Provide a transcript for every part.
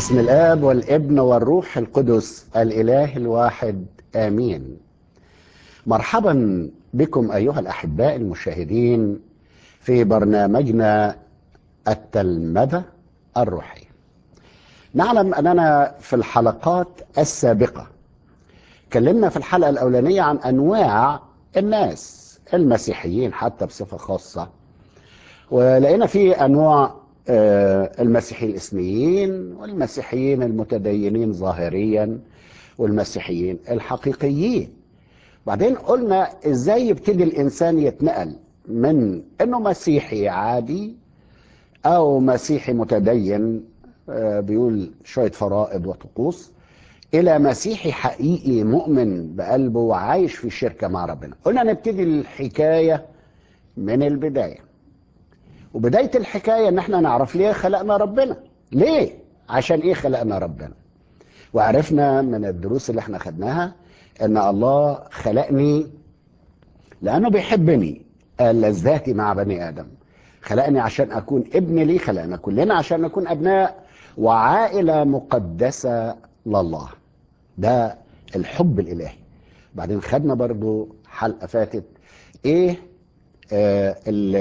بسم الاب والابن والروح القدس الاله الواحد امين مرحبا بكم ايها الاحباء المشاهدين في برنامجنا التلمذه الروحيه نعلم اننا في الحلقات السابقه اتكلمنا في الحلقه الاولانيه عن انواع الناس المسيحيين حتى بصفه خاصه ولقينا في انواع المسيحيين الاسميين والمسيحيين المتدينين ظاهريا والمسيحيين الحقيقيين بعدين قلنا ازاي يبتدي الانسان يتنقل من انه مسيحي عادي او مسيحي متدين بيقول شويه فرائض وطقوس الى مسيحي حقيقي مؤمن بقلبه وعايش في شركه مع ربنا قلنا نبتدي الحكايه من البدايه وبداية الحكاية ان احنا نعرف ليه خلقنا ربنا ليه عشان ايه خلقنا ربنا وعرفنا من الدروس اللي احنا خدناها ان الله خلقني لانه بيحبني لذاتي مع بني ادم خلقني عشان اكون ابن ليه خلقنا كلنا عشان نكون ابناء وعائلة مقدسة لله ده الحب الالهي بعدين خدنا برضو حلقة فاتت ايه آه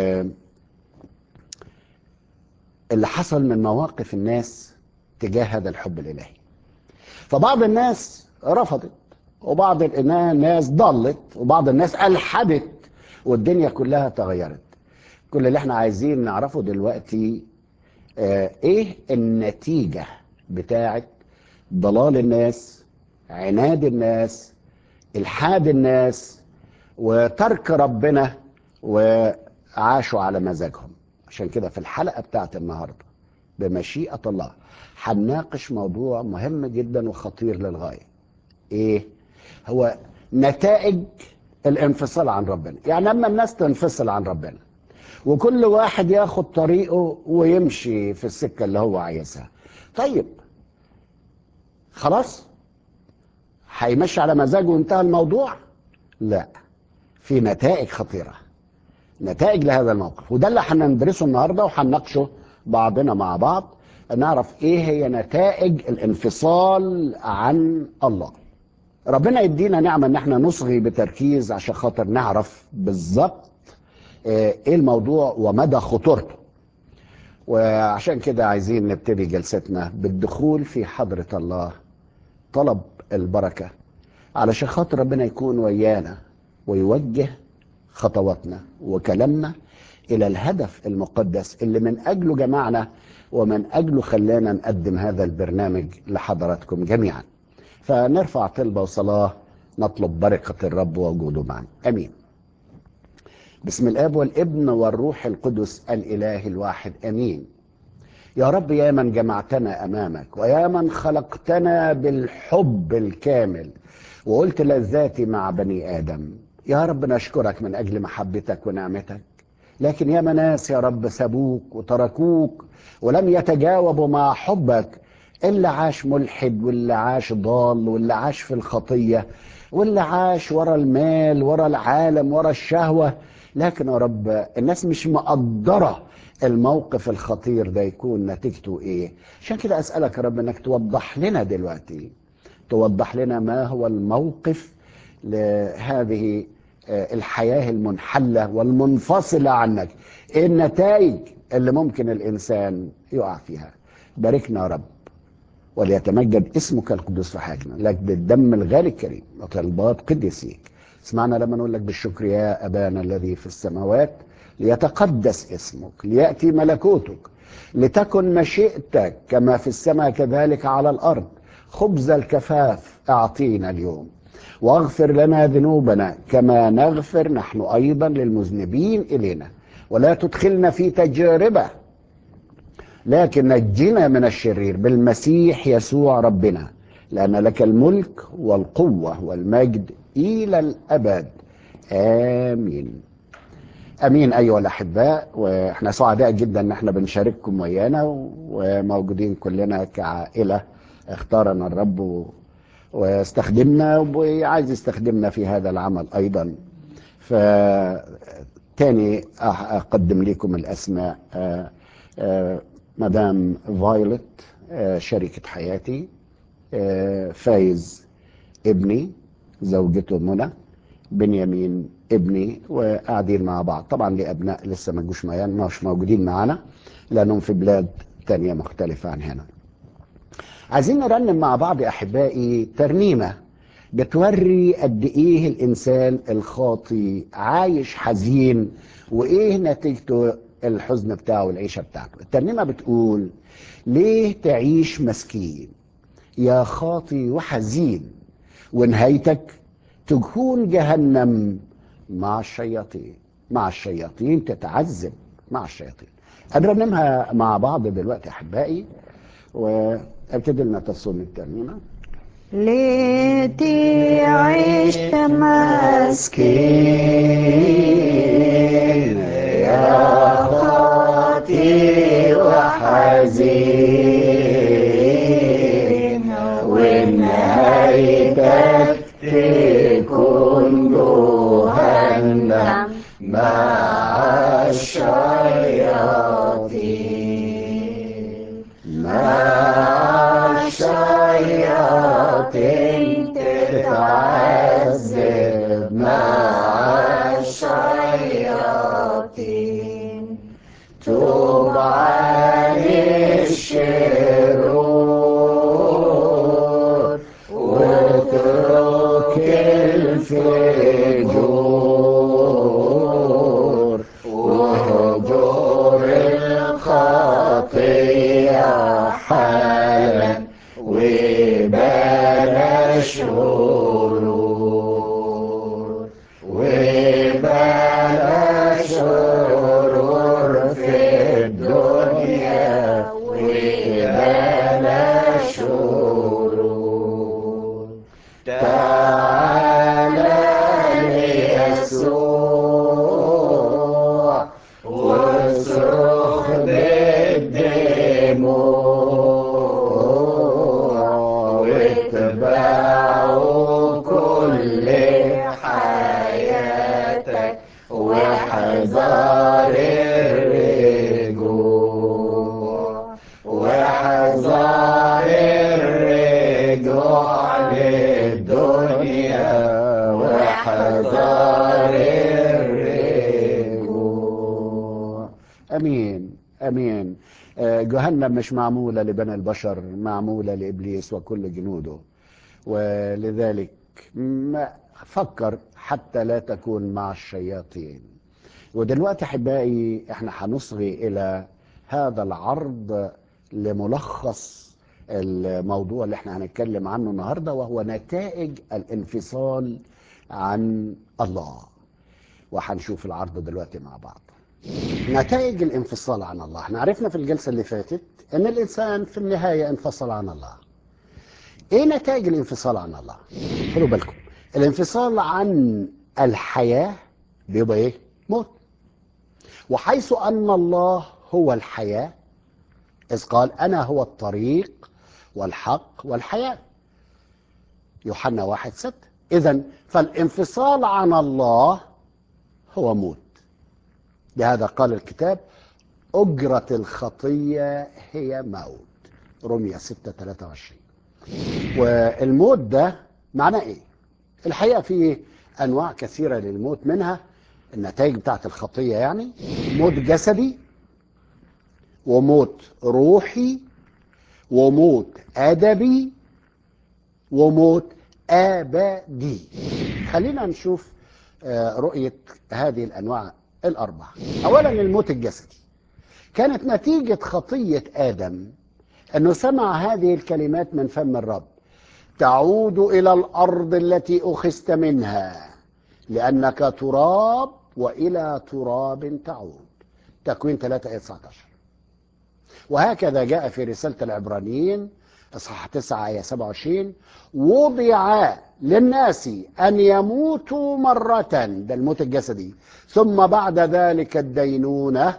اللي حصل من مواقف الناس تجاه هذا الحب الالهي فبعض الناس رفضت وبعض الناس ضلت وبعض الناس الحدت والدنيا كلها تغيرت كل اللي احنا عايزين نعرفه دلوقتي اه ايه النتيجة بتاعت ضلال الناس عناد الناس الحاد الناس وترك ربنا وعاشوا على مزاجهم عشان كده في الحلقة بتاعت النهاردة بمشيئة الله هنناقش موضوع مهم جدا وخطير للغاية ايه هو نتائج الانفصال عن ربنا يعني لما الناس تنفصل عن ربنا وكل واحد ياخد طريقه ويمشي في السكة اللي هو عايزها طيب خلاص هيمشي على مزاجه وانتهى الموضوع لا في نتائج خطيره نتائج لهذا الموقف وده اللي هندرسه النهارده وهنناقشه بعضنا مع بعض نعرف ايه هي نتائج الانفصال عن الله ربنا يدينا نعمه ان احنا نصغي بتركيز عشان خاطر نعرف بالظبط ايه الموضوع ومدى خطورته وعشان كده عايزين نبتدي جلستنا بالدخول في حضره الله طلب البركه علشان خاطر ربنا يكون ويانا ويوجه خطواتنا وكلامنا الى الهدف المقدس اللي من اجله جمعنا ومن اجله خلانا نقدم هذا البرنامج لحضراتكم جميعا فنرفع طلبه وصلاه نطلب بركه الرب ووجوده معنا امين بسم الاب والابن والروح القدس الاله الواحد امين يا رب يا من جمعتنا امامك ويا من خلقتنا بالحب الكامل وقلت لذاتي مع بني ادم يا رب نشكرك من أجل محبتك ونعمتك لكن يا مناس يا رب سابوك وتركوك ولم يتجاوبوا مع حبك اللي عاش ملحد واللي عاش ضال واللي عاش في الخطية واللي عاش ورا المال ورا العالم ورا الشهوة لكن يا رب الناس مش مقدرة الموقف الخطير ده يكون نتيجته ايه عشان كده اسألك يا رب انك توضح لنا دلوقتي توضح لنا ما هو الموقف لهذه الحياة المنحلة والمنفصلة عنك ايه النتائج اللي ممكن الإنسان يقع فيها باركنا يا رب وليتمجد اسمك القدوس في حياتنا لك بالدم الغالي الكريم وطلبات قدسيك اسمعنا لما نقول لك بالشكر يا أبانا الذي في السماوات ليتقدس اسمك ليأتي ملكوتك لتكن مشيئتك كما في السماء كذلك على الأرض خبز الكفاف أعطينا اليوم واغفر لنا ذنوبنا كما نغفر نحن ايضا للمذنبين الينا ولا تدخلنا في تجربه لكن نجنا من الشرير بالمسيح يسوع ربنا لان لك الملك والقوه والمجد الى الابد امين امين ايها الاحباء واحنا سعداء جدا ان احنا بنشارككم ويانا وموجودين كلنا كعائله اختارنا الرب واستخدمنا وعايز يستخدمنا في هذا العمل ايضا فتاني اقدم لكم الاسماء مدام فايلت آه، شريكة حياتي آه، فايز ابني زوجته منى بنيامين ابني وقاعدين مع بعض طبعا لي ابناء لسه ما جوش معانا مش موجودين معانا لانهم في بلاد تانية مختلفة عن هنا عايزين نرنم مع بعض يا احبائي ترنيمه بتوري قد ايه الانسان الخاطي عايش حزين وايه نتيجته الحزن بتاعه والعيشه بتاعته الترنيمه بتقول ليه تعيش مسكين يا خاطي وحزين ونهايتك تكون جهنم مع الشياطين مع الشياطين تتعذب مع الشياطين هنرنمها مع بعض دلوقتي احبائي وابتدي لنا تصوم الترنيمه ليتي عشت مسكين يا خاطي وحزين ونهايتك تكون جهنم مع الشياطين مع الشياطين تتعذب مع الشياطين توب عن الشرور واترك الفجور وهجور الخطية حالا وبلاش غرور وبلاش غرور في الدنيا وبلاش غرور تعالى ليسوع واصرخ بالدموع واتبعه كل حياتك واحذر الرجوع واحذر الرجوع للدنيا واحذر الرجوع امين امين آه، جهنم مش معموله لبني البشر معموله لابليس وكل جنوده ولذلك ما فكر حتى لا تكون مع الشياطين ودلوقتي احبائي احنا هنصغي الى هذا العرض لملخص الموضوع اللي احنا هنتكلم عنه النهارده وهو نتائج الانفصال عن الله وهنشوف العرض دلوقتي مع بعض نتائج الانفصال عن الله احنا عرفنا في الجلسة اللي فاتت ان الانسان في النهاية انفصل عن الله ايه نتائج الانفصال عن الله خدوا بالكم الانفصال عن الحياة بيبقى ايه موت وحيث ان الله هو الحياة اذ قال انا هو الطريق والحق والحياة يوحنا واحد ستة اذا فالانفصال عن الله هو موت لهذا قال الكتاب أجرة الخطية هي موت رمية 6 23 والموت ده معناه ايه الحقيقة في أنواع كثيرة للموت منها النتائج بتاعت الخطية يعني موت جسدي وموت روحي وموت أدبي وموت أبدي خلينا نشوف آه، رؤية هذه الأنواع الأربعة أولا الموت الجسدي كانت نتيجة خطية آدم أنه سمع هذه الكلمات من فم الرب تعود إلى الأرض التي أخذت منها لأنك تراب وإلى تراب تعود تكوين 3 آية 19 وهكذا جاء في رسالة العبرانيين اصحاح 9 آية 27 وضع للناس أن يموتوا مرة ده الموت الجسدي ثم بعد ذلك الدينونة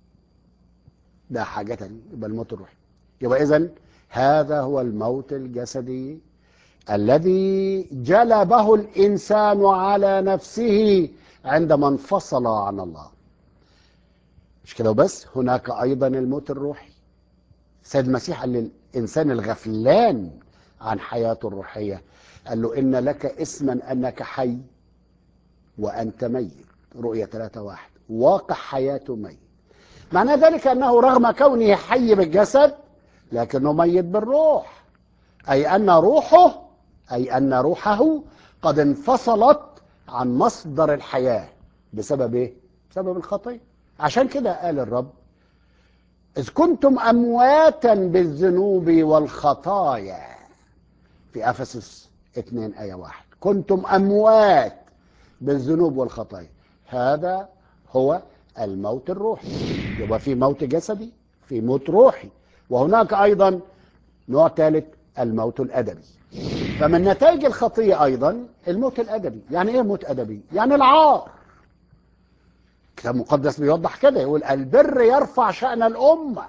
ده حاجة تانية يبقى الموت الروحي يبقى إذن هذا هو الموت الجسدي الذي جلبه الإنسان على نفسه عندما انفصل عن الله مش كده وبس هناك أيضا الموت الروحي سيد المسيح قال الإنسان الغفلان عن حياته الروحية قال له إن لك اسما أنك حي وأنت ميت رؤية 3 واحد واقع حياته ميت معنى ذلك أنه رغم كونه حي بالجسد لكنه ميت بالروح أي أن روحه أي أن روحه قد انفصلت عن مصدر الحياة بسبب إيه؟ بسبب الخطية عشان كده قال الرب إذ كنتم أمواتا بالذنوب والخطايا في أفسس 2 آية 1 كنتم أموات بالذنوب والخطايا هذا هو الموت الروحي يبقى في موت جسدي في موت روحي وهناك أيضا نوع ثالث الموت الأدبي فمن نتائج الخطية أيضا الموت الأدبي يعني إيه موت أدبي؟ يعني العار الكتاب المقدس بيوضح كده يقول البر يرفع شأن الأمة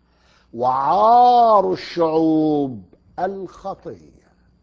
وعار الشعوب الخطية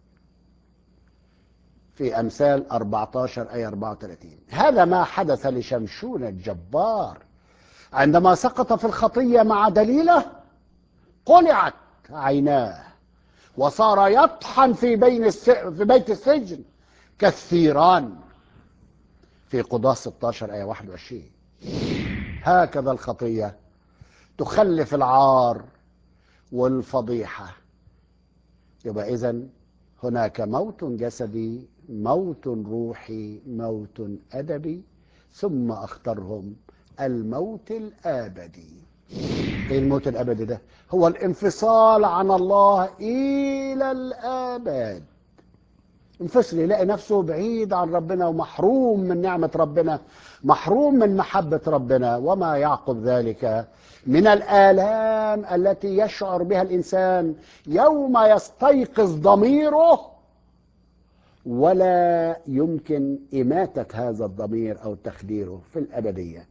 في أمثال 14 آية 34 هذا ما حدث لشمشون الجبار عندما سقط في الخطية مع دليله قلعت عيناه وصار يطحن في بين الس... في بيت السجن كالثيران في قضاة 16 آية 21 هكذا الخطية تخلف العار والفضيحة يبقى إذن هناك موت جسدي موت روحي موت أدبي ثم أخترهم الموت الآبدي ايه الموت الابدي ده هو الانفصال عن الله الى الابد انفصل يلاقي نفسه بعيد عن ربنا ومحروم من نعمة ربنا محروم من محبة ربنا وما يعقب ذلك من الآلام التي يشعر بها الإنسان يوم يستيقظ ضميره ولا يمكن إماتة هذا الضمير أو تخديره في الأبدية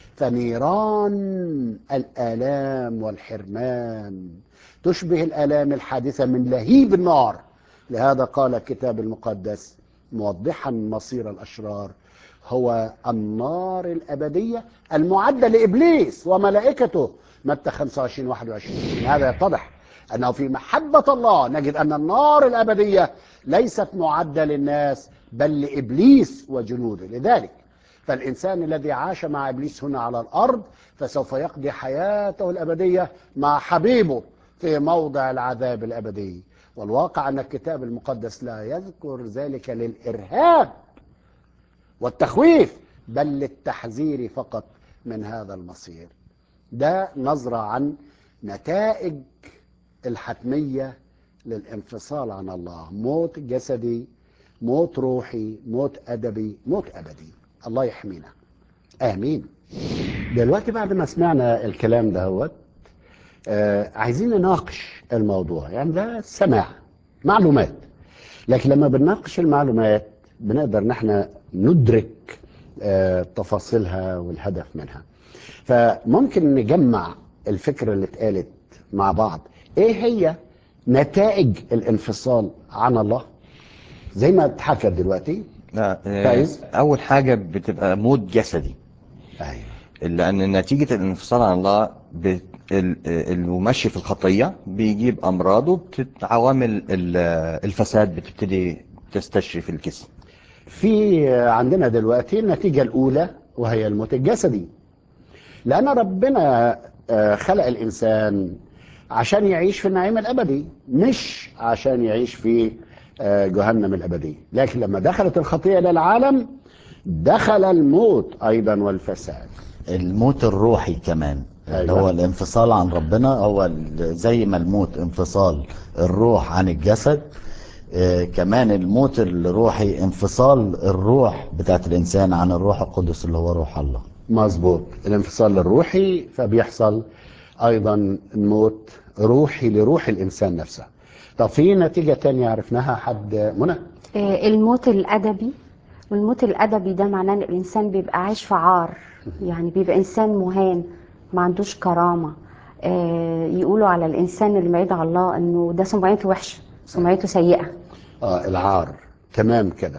فنيران الآلام والحرمان تشبه الآلام الحادثة من لهيب النار لهذا قال الكتاب المقدس موضحا مصير الأشرار هو النار الأبدية المعدة لإبليس وملائكته متى 25 21 هذا يتضح أنه في محبة الله نجد أن النار الأبدية ليست معدة للناس بل لإبليس وجنوده لذلك فالإنسان الذي عاش مع إبليس هنا على الأرض فسوف يقضي حياته الأبدية مع حبيبه في موضع العذاب الأبدي والواقع أن الكتاب المقدس لا يذكر ذلك للإرهاب والتخويف بل للتحذير فقط من هذا المصير ده نظرة عن نتائج الحتمية للانفصال عن الله موت جسدي موت روحي موت أدبي موت أبدي الله يحمينا آمين دلوقتي بعد ما سمعنا الكلام دهوت آه عايزين نناقش الموضوع يعني ده سماع معلومات لكن لما بنناقش المعلومات بنقدر ان احنا ندرك آه تفاصيلها والهدف منها فممكن نجمع الفكرة اللي اتقالت مع بعض ايه هي نتائج الانفصال عن الله زي ما اتحكى دلوقتي لا آه، فايز؟ أول حاجة بتبقى موت جسدي ايوه لأن نتيجة الانفصال عن الله بت- ال- الممشي في الخطية بيجيب أمراض وعوامل الفساد بتبتدي تستشري في الجسم في عندنا دلوقتي النتيجة الأولى وهي الموت الجسدي لأن ربنا آه، خلق الإنسان عشان يعيش في النعيم الأبدي مش عشان يعيش في آه، جهنم الأبدي لكن لما دخلت الخطيئة إلى العالم دخل الموت أيضا والفساد الموت الروحي كمان اللي أيوة. هو الانفصال عن ربنا هو ال- زي ما الموت انفصال الروح عن الجسد آه، كمان الموت الروحي انفصال الروح بتاعت الإنسان عن الروح القدس اللي هو روح الله مظبوط الانفصال الروحي فبيحصل أيضا موت روحي لروح الإنسان نفسه طب في نتيجة تانية عرفناها حد منى آه، الموت الأدبي والموت الأدبي ده معناه إن الإنسان بيبقى عايش في عار يعني بيبقى إنسان مهان ما عندوش كرامة آه، يقولوا على الإنسان اللي بعيد عن الله إنه ده سمعته وحشة سمعته سيئة اه العار تمام كده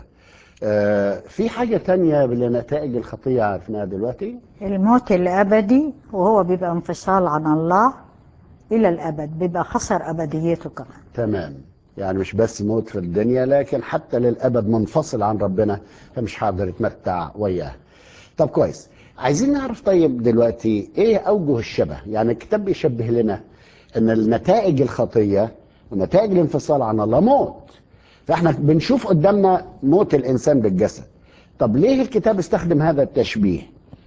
آه في حاجة تانية لنتائج الخطية عرفناها دلوقتي الموت الأبدي وهو بيبقى انفصال عن الله الى الابد بيبقى خسر ابديته كمان تمام يعني مش بس موت في الدنيا لكن حتى للأبد منفصل عن ربنا فمش هقدر يتمتع وياه طب كويس عايزين نعرف طيب دلوقتي ايه أوجه الشبه يعني الكتاب بيشبه لنا ان النتائج الخطية ونتائج الانفصال عن الله موت فاحنا بنشوف قدامنا موت الإنسان بالجسد طب ليه الكتاب استخدم هذا التشبيه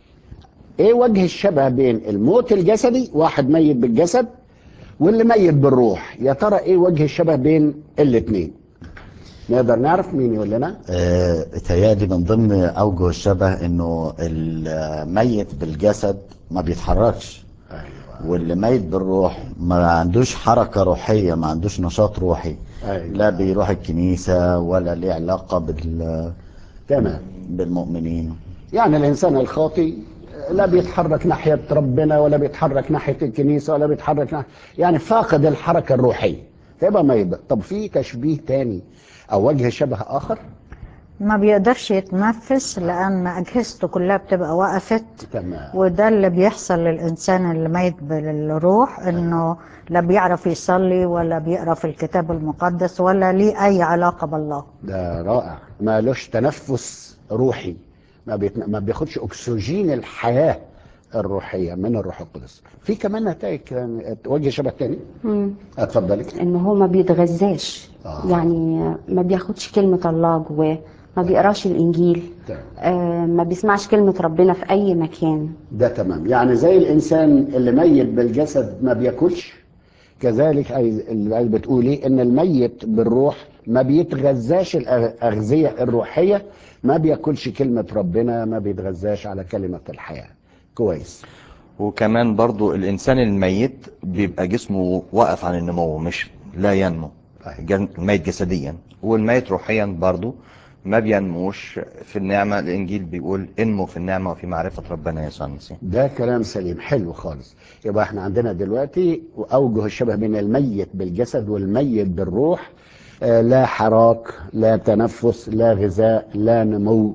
ايه وجه الشبه بين الموت الجسدي واحد ميت بالجسد واللي ميت بالروح يا ترى ايه وجه الشبه بين الاثنين نقدر نعرف مين يقول لنا آه، تهيألي من ضمن أوجه الشبه إنه الميت بالجسد ما بيتحركش واللي ميت بالروح ما عندوش حركة روحية ما عندوش نشاط روحي أيوة. لا بيروح الكنيسة ولا ليه علاقة بال تمام بالمؤمنين يعني الانسان الخاطي لا بيتحرك ناحية ربنا ولا بيتحرك ناحية الكنيسة ولا بيتحرك ناحية يعني فاقد الحركة الروحية فيبقى ما يبقى طب في تشبيه تاني او وجه شبه اخر ما بيقدرش يتنفس لان اجهزته كلها بتبقى وقفت تمام وده اللي بيحصل للإنسان اللي ميت بالروح إنه لا بيعرف يصلي ولا بيقرأ في الكتاب المقدس ولا ليه أي علاقة بالله ده رائع ما لوش تنفس روحي ما, بيتن... ما بياخدش اكسجين الحياه الروحيه من الروح القدس في كمان نتائج كان- وجه شبه تاني مم. اتفضلي ان هو ما بيتغذاش آه. يعني ما بياخدش كلمة الله جواه ما بيقراش الانجيل تمام. آه ما بيسمعش كلمة ربنا في اي مكان ده تمام يعني زي الانسان اللي ميت بالجسد ما بياكلش كذلك أي- اللي عايز بتقولي ان الميت بالروح ما بيتغذاش الاغذيه الروحيه ما بياكلش كلمه ربنا ما بيتغذاش على كلمه الحياه كويس وكمان برضو الإنسان الميت بيبقى جسمه واقف عن النمو مش لا ينمو أيوة. جن- الميت جسديا والميت روحيا برضو ما بينموش في النعمة الإنجيل بيقول انمو في النعمة وفي معرفة ربنا يسوع المسيح ده كلام سليم حلو خالص يبقى احنا عندنا دلوقتي اوجه الشبه بين الميت بالجسد والميت بالروح آه، لا حراك لا تنفس لا غذاء لا نمو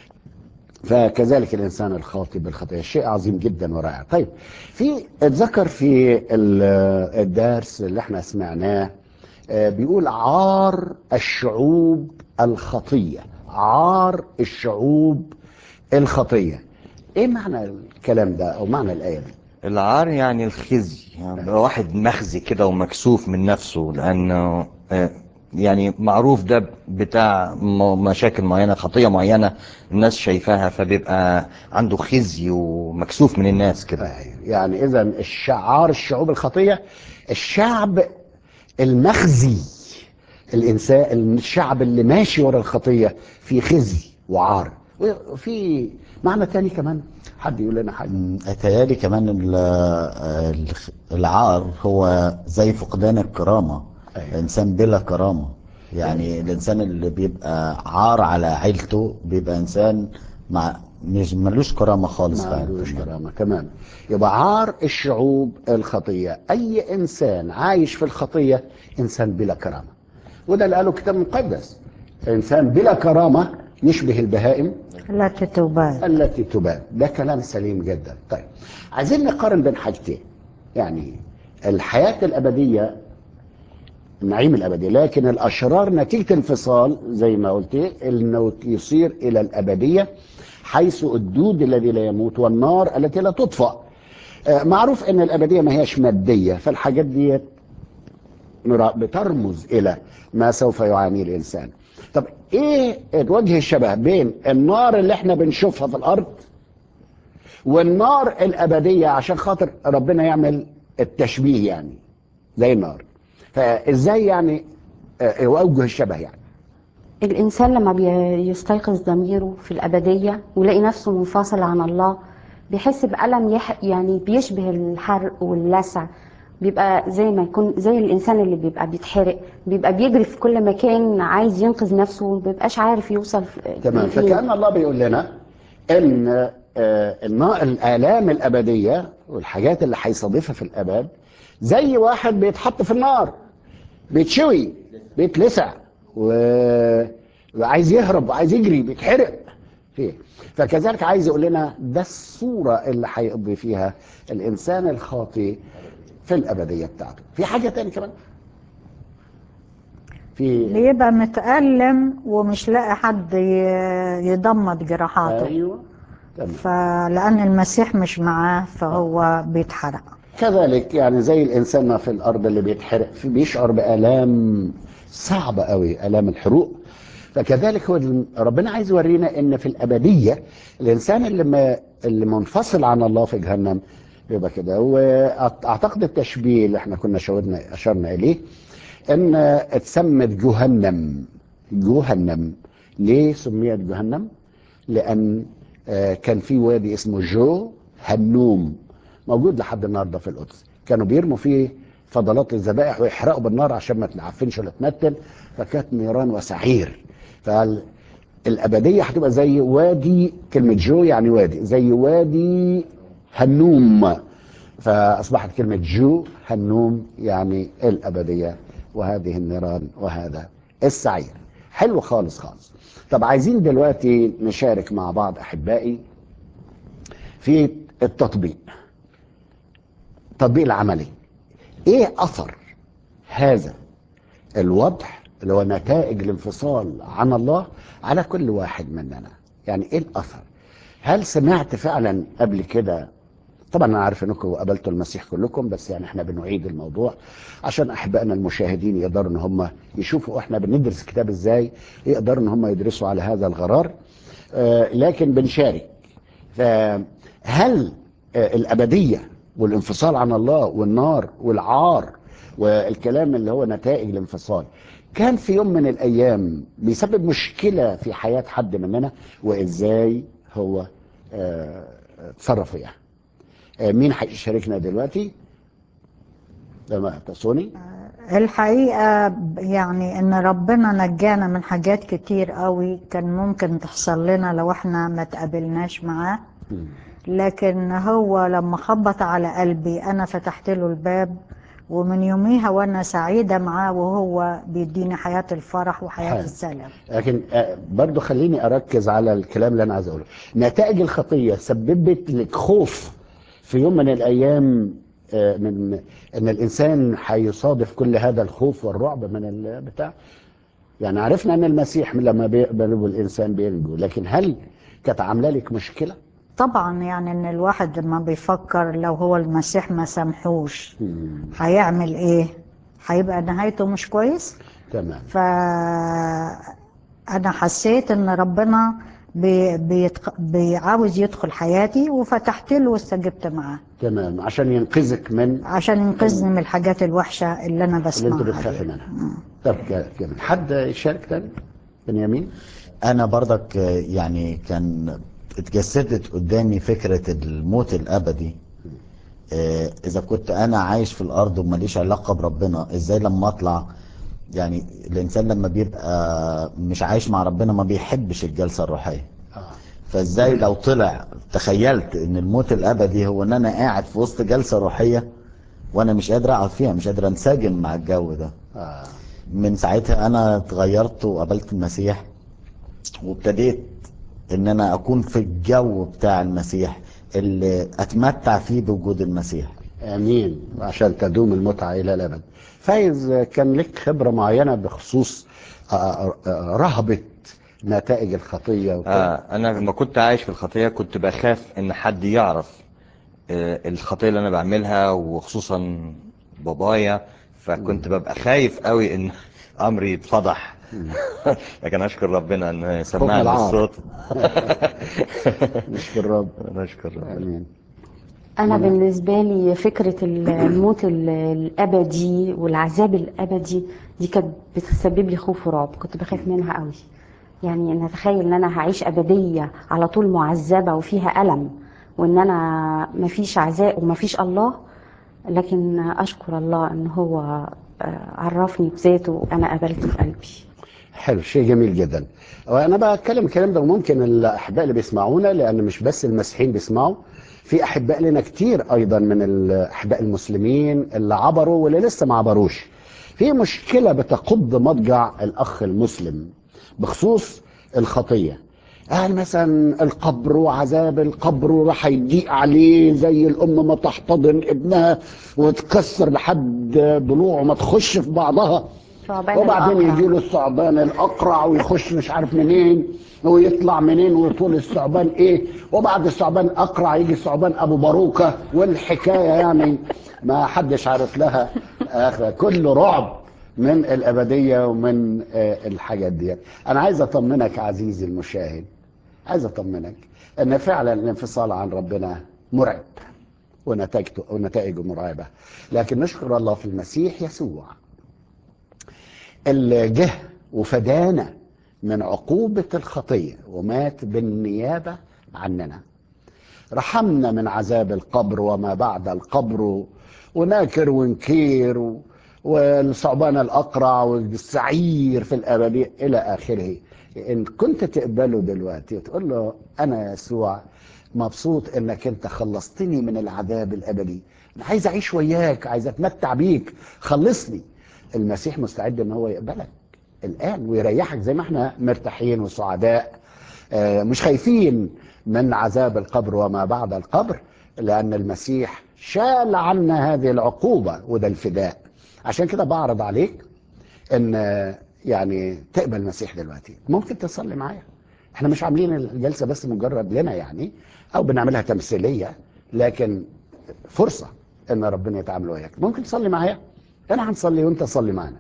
فكذلك الانسان الخاطئ بالخطيه شيء عظيم جدا ورائع طيب في اتذكر في ال- الدرس اللي احنا سمعناه آه، بيقول عار الشعوب الخطيه عار الشعوب الخطيه ايه معنى الكلام ده او معنى الايه دي العار يعني الخزي يعني بقى واحد مخزي كده ومكسوف من نفسه لأنه آه، يعني معروف ده بتاع م- مشاكل معينة خطية معينة الناس شايفاها فبيبقى عنده خزي ومكسوف من الناس كده أيوة. يعني اذا الشعار الشعوب الخطيه الشعب المخزي الانسان الشعب اللي ماشي ورا الخطيه في خزي وعار وفي معنى تاني كمان حد يقول لنا حاجه م، اتهيألي كمان ال- ال- العار هو زي فقدان الكرامة أيوة. إنسان بلا كرامة يعني الإنسان اللي بيبقى عار على عيلته بيبقى إنسان مع مش ملوش كرامة خالص ما فعلا. عندوش كرامه تمام يبقى عار الشعوب الخطيه اي انسان عايش في الخطيه انسان بلا كرامه وده اللي قاله الكتاب المقدس انسان بلا كرامه يشبه البهائم لا تتوبان التي تبان ده كلام سليم جدا طيب عايزين نقارن بين حاجتين يعني الحياة الأبدية النعيم الأبدي لكن الأشرار نتيجة انفصال زي ما قلت إنه يصير إلى الأبدية حيث الدود الذي لا يموت والنار التي لا تطفأ آه، معروف ان الابديه ما هياش ماديه فالحاجات دي نرا- بترمز الى ما سوف يعانيه الانسان طب ايه وجه الشبه بين النار اللي احنا بنشوفها في الارض والنار الابديه عشان خاطر ربنا يعمل التشبيه يعني زي النار فازاي يعني آه، اوجه الشبه يعني الإنسان لما بيستيقظ ضميره في الأبدية ويلاقي نفسه منفصل عن الله بيحس بألم يح... يعني بيشبه الحرق واللسع بيبقى زي ما يكون زي الإنسان اللي بيبقى بيتحرق بيبقى بيجري في كل مكان عايز ينقذ نفسه ومبيبقاش عارف يوصل في- تمام فين. فكأن الله بيقول لنا ان آه، النا- الآلام الأبدية والحاجات اللي هيستضيفها في الأبد زي واحد بيتحط في النار بيتشوي بيتلسع و- وعايز يهرب وعايز يجري بيتحرق فيه فكذلك عايز يقول لنا ده الصورة اللي هيقضي فيها الإنسان الخاطئ في الابديه بتاعته في حاجه تاني كمان في اللي يبقى متألم ومش لاقي حد ي- يضمد جراحاته ايوه تمام فلأن المسيح مش معاه فهو بيتحرق كذلك يعني زي الانسان ما في الارض اللي بيتحرق في بيشعر بالام صعبه قوي الام الحروق فكذلك هو الم- ربنا عايز يورينا ان في الابديه الانسان اللي ما اللي منفصل عن الله في جهنم يبقى كده واعتقد التشبيه اللي احنا كنا شاورنا اشرنا اليه ان اتسمت جهنم جهنم ليه سميت جهنم؟ لان آه، كان في وادي اسمه جو هنوم موجود لحد النهارده في القدس كانوا بيرموا فيه فضلات الذبائح ويحرقوا بالنار عشان ما تنعفنش ولا تمثل فكانت نيران وسعير فالابديه هتبقى زي وادي كلمه جو يعني وادي زي وادي هنوم فاصبحت كلمه جو هنوم يعني الابديه وهذه النيران وهذا السعير حلو خالص خالص طب عايزين دلوقتي نشارك مع بعض احبائي في التطبيق التطبيق العملي ايه اثر هذا الوضع اللي هو نتائج الانفصال عن الله على كل واحد مننا يعني ايه الاثر هل سمعت فعلا قبل كده طبعا انا عارف انكم قابلتوا المسيح كلكم بس يعني احنا بنعيد الموضوع عشان احبائنا المشاهدين يقدروا ان هم يشوفوا احنا بندرس الكتاب ازاي يقدروا ان هم يدرسوا على هذا الغرار آه لكن بنشارك فهل آه الابديه والانفصال عن الله والنار والعار والكلام اللي هو نتائج الانفصال كان في يوم من الايام بيسبب مشكله في حياه حد مننا وازاي هو آه، اتصرف فيها آه، مين هيشاركنا دلوقتي؟ تمام سوني الحقيقة يعني ان ربنا نجانا من حاجات كتير قوي كان ممكن تحصل لنا لو احنا ما تقابلناش معاه لكن هو لما خبط على قلبي انا فتحت له الباب ومن يوميها وانا سعيدة معاه وهو بيديني حياة الفرح وحياة حلو. السلام لكن آه، برضو خليني اركز على الكلام اللي انا عايز اقوله نتائج الخطيه سببت لك خوف في يوم من الايام آه، من ان الانسان هيصادف كل هذا الخوف والرعب من البتاع يعني عرفنا ان المسيح لما بيقبل الانسان بينجو لكن هل كانت عامله لك مشكله؟ طبعا يعني ان الواحد لما بيفكر لو هو المسيح ما سامحوش مم. هيعمل ايه هيبقى نهايته مش كويس تمام فأنا حسيت إن ربنا بي بيتق... بيعاوز يدخل حياتي وفتحت له واستجبت معاه تمام عشان ينقذك من عشان ينقذني من الحاجات الوحشة اللي أنا اللي انت بسمعها بتخافي دي. منها طب كمل حد يشارك تاني؟ بنيامين؟ انا برضك آه، يعني كان اتجسدت قدامي فكرة الموت الابدي آه، اذا كنت انا عايش في الارض وماليش علاقة بربنا ازاي لما اطلع يعني الانسان لما بيبقى مش عايش مع ربنا ما بيحبش الجلسة الروحية اه فازاي لو طلع تخيلت ان الموت الابدي هو ان انا قاعد في وسط جلسة روحية وانا مش قادر اقعد فيها مش قادر انسجم مع الجو ده اه من ساعتها انا اتغيرت وقابلت المسيح وابتديت ان انا اكون في الجو بتاع المسيح اللي اتمتع فيه بوجود المسيح امين عشان تدوم المتعه الى الابد فايز كان لك خبره معينه بخصوص آه، آه، آه، رهبه نتائج الخطيه وكده آه انا لما كنت عايش في الخطيه كنت بخاف ان حد يعرف آه الخطيه اللي انا بعملها وخصوصا بابايا فكنت ببقى خايف قوي ان امري يتفضح لكن اشكر ربنا ان سمعني العار. الصوت نشكر الرب نشكر ربنا امين أنا بالنسبة لي فكرة الموت ال- الأبدي والعذاب الأبدي دي كانت بتسبب لي خوف ورعب كنت بخاف منها قوي يعني أن أتخيل أن أنا هعيش أبدية على طول معذبة وفيها ألم وأن أنا مفيش عزاء ومفيش الله لكن أشكر الله أن هو آه، عرفني بذاته وأنا قبلته في قلبي حلو شيء جميل جدا وانا بتكلم الكلام ده وممكن الاحباء اللي بيسمعونا لان مش بس المسيحيين بيسمعوا في احباء لنا كتير ايضا من الاحباء المسلمين اللي عبروا واللي لسه ما عبروش في مشكله بتقض مضجع الاخ المسلم بخصوص الخطيه قال مثلا القبر وعذاب القبر وراح يضيق عليه زي الام ما تحتضن ابنها وتكسر لحد ضلوعه ما تخش في بعضها ثعبان وبعدين الأقرع. يجي له الثعبان الاقرع ويخش مش عارف منين ويطلع منين وطول الثعبان ايه وبعد الثعبان الاقرع يجي الثعبان ابو باروكه والحكايه يعني ما حدش عارف لها اخر كله رعب من الابديه ومن آه، الحاجات دي انا عايز اطمنك عزيزي المشاهد عايز اطمنك ان فعلا الانفصال عن ربنا مرعب ونتائجه ونتائجه مرعبه لكن نشكر الله في المسيح يسوع اللي جه وفدانا من عقوبة الخطية ومات بالنيابة عننا رحمنا من عذاب القبر وما بعد القبر وناكر ونكير و- والثعبان الأقرع والسعير في الأبدية إلى آخره إن كنت تقبله دلوقتي وتقول له أنا يسوع مبسوط إنك أنت خلصتني من العذاب الأبدي أنا عايز أعيش وياك عايز أتمتع بيك خلصني المسيح مستعد إن هو يقبلك الآن ويريحك زي ما احنا مرتاحين وسعداء آه، مش خايفين من عذاب القبر وما بعد القبر لأن المسيح شال عنا هذه العقوبة وده الفداء عشان كده بعرض عليك ان آه، يعني تقبل المسيح دلوقتي ممكن تصلي معايا احنا مش عاملين الجلسة بس مجرد لنا يعني او بنعملها تمثيلية لكن فرصة ان ربنا يتعامل وياك ممكن تصلي معايا انا هنصلي وانت صلي معانا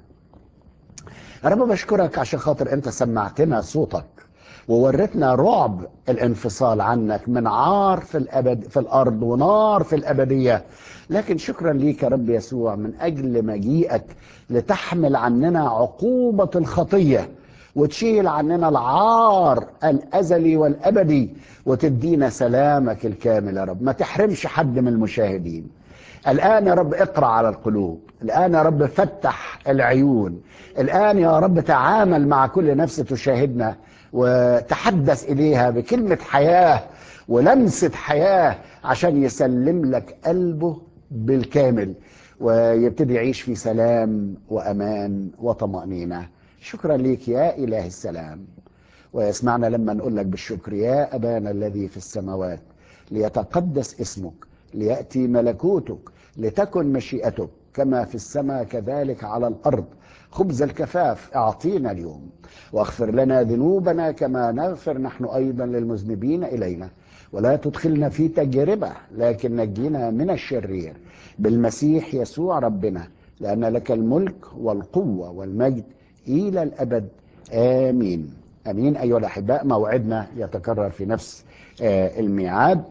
يا رب بشكرك عشان خاطر انت سمعتنا صوتك ووريتنا رعب الانفصال عنك من عار في الابد في الارض ونار في الابديه لكن شكرا ليك يا رب يسوع من اجل مجيئك لتحمل عننا عقوبه الخطيه وتشيل عننا العار الازلي والابدي وتدينا سلامك الكامل يا رب ما تحرمش حد من المشاهدين الآن يا رب اقرأ على القلوب الآن يا رب فتح العيون الآن يا رب تعامل مع كل نفس تشاهدنا وتحدث إليها بكلمة حياة ولمسة حياة عشان يسلم لك قلبه بالكامل ويبتدي يعيش في سلام وأمان وطمأنينة شكرا ليك يا إله السلام ويسمعنا لما نقول لك بالشكر يا أبانا الذي في السماوات ليتقدس اسمك ليأتي ملكوتك لتكن مشيئتك كما في السماء كذلك على الأرض خبز الكفاف اعطينا اليوم واغفر لنا ذنوبنا كما نغفر نحن أيضا للمذنبين إلينا ولا تدخلنا في تجربة لكن نجينا من الشرير بالمسيح يسوع ربنا لأن لك الملك والقوة والمجد إلى الأبد آمين امين ايها الاحباء موعدنا يتكرر في نفس آه، الميعاد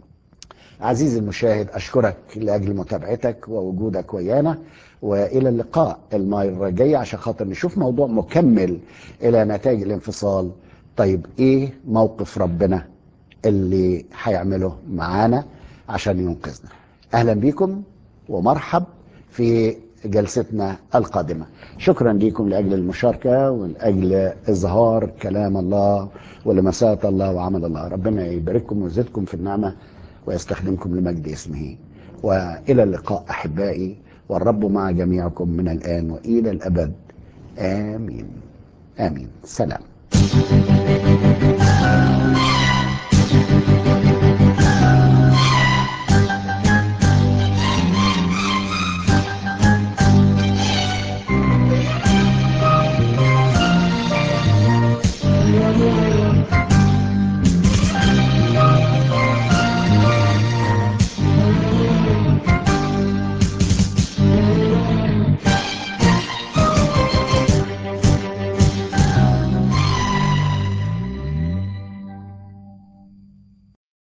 عزيزي المشاهد اشكرك لاجل متابعتك ووجودك ويانا والى اللقاء المره الجايه عشان خاطر نشوف موضوع مكمل الى نتائج الانفصال طيب ايه موقف ربنا اللي هيعمله معانا عشان ينقذنا اهلا بيكم ومرحب في جلستنا القادمة شكرا لكم لأجل المشاركة ولأجل إظهار كلام الله ولمسات الله وعمل الله ربنا يبارككم ويزدكم في النعمة ويستخدمكم لمجد اسمه وإلى اللقاء أحبائي والرب مع جميعكم من الآن وإلى الأبد آمين آمين سلام